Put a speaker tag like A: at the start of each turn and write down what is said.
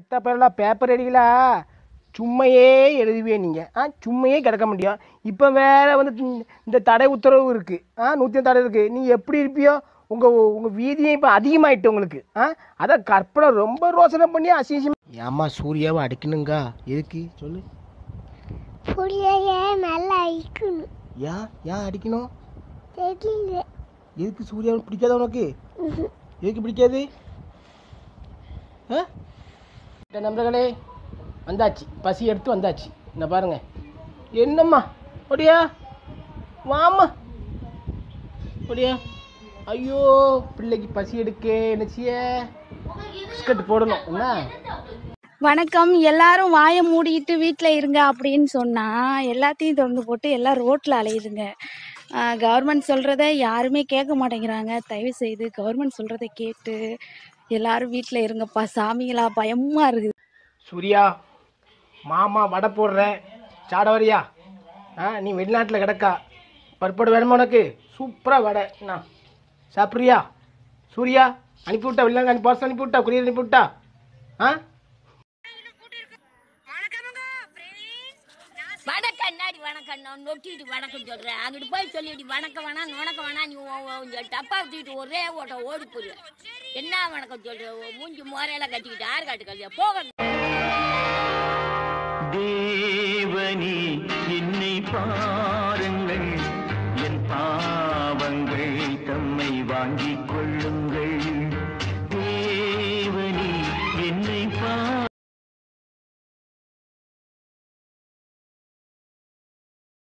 A: எத்த பேரெல்லாம் பேப்பர் அடிக்கலா சும்மையே எழுதுவே நீங்கள் ஆ சும்மையே கிடக்க முடியும் இப்போ வேற வந்து இந்த- இந்த தடை உத்தரவு இருக்குது ஆ நூற்றி தடை இருக்குது நீ எப்படி இருப்பியோ உங்கள் உங்கள் வீதியே இப்போ அதிகமாயிட்டு உங்களுக்கு ஆ அதான் கற்பனை ரொம்ப ரோசனை பண்ணி அசிங்கம் ஏம்மா சூர்யாவை அடிக்கணுங்க எதுக்கு சொல்லு
B: புள்ளைய நல்லா இருக்கணும்
A: ஏன் ஏன் அடிக்கணும்
B: தெரியல
A: எதுக்கு சூர்யாவை பிடிக்காத உனக்கு எதுக்கு பிடிக்காது ஆ இந்த நண்பர்களே வந்தாச்சு பசி எடுத்து வந்தாச்சு இந்த பாருங்க என்னம்மா ஒடியா வாம்மா ஒடியா ஐயோ பிள்ளைக்கு பசி எடுக்க என்னச்சிய பிஸ்கட் போடணும் என்ன
C: வணக்கம் எல்லாரும் வாயை மூடிட்டு வீட்டில் இருங்க அப்படின்னு சொன்னா எல்லாத்தையும் திறந்து போட்டு எல்லாம் ரோட்டில் அலையுதுங்க கவர்மெண்ட் சொல்கிறத யாருமே கேட்க மாட்டேங்கிறாங்க தயவு செய்து கவர்மெண்ட் சொல்கிறத கேட்டு எல்லாரும் வீட்டில் இருங்கப்பா சாமிங்களா பயமாக இருக்குது
A: சூர்யா மாமா வடை போடுறேன் சாட வரியா ஆ நீ வெளிநாட்டில் கிடக்கா பருப்போடு வேணுமா உனக்கு சூப்பராக வடை என்ன சாப்பிட்றியா சூர்யா அனுப்பி விட்டா வெளிநாடு அனுப்பி பாஸ் அனுப்பி விட்டா குரியர் அனுப்பி விட்டா ஆ
D: வணக்கம் கண்ணாடி வணக்கம் நான் நொட்டிட்டு வணக்கம் சொல்றேன் அங்கிட்டு போய் சொல்லிட்டு வணக்கம் வேணாம் வணக்கம் வேணாம் நீ உன் உன் இந்த டப்பா தூக்கிட்டு ஒரே ஓட்ட ஓடி போயிரு என்ன வணக்கம் சொல்ற உன் மூஞ்சி முறையெல்லாம் கட்டிக்கிட்டு யார் காட்டு கல்வியா போக
E: தேவனே என்னை பா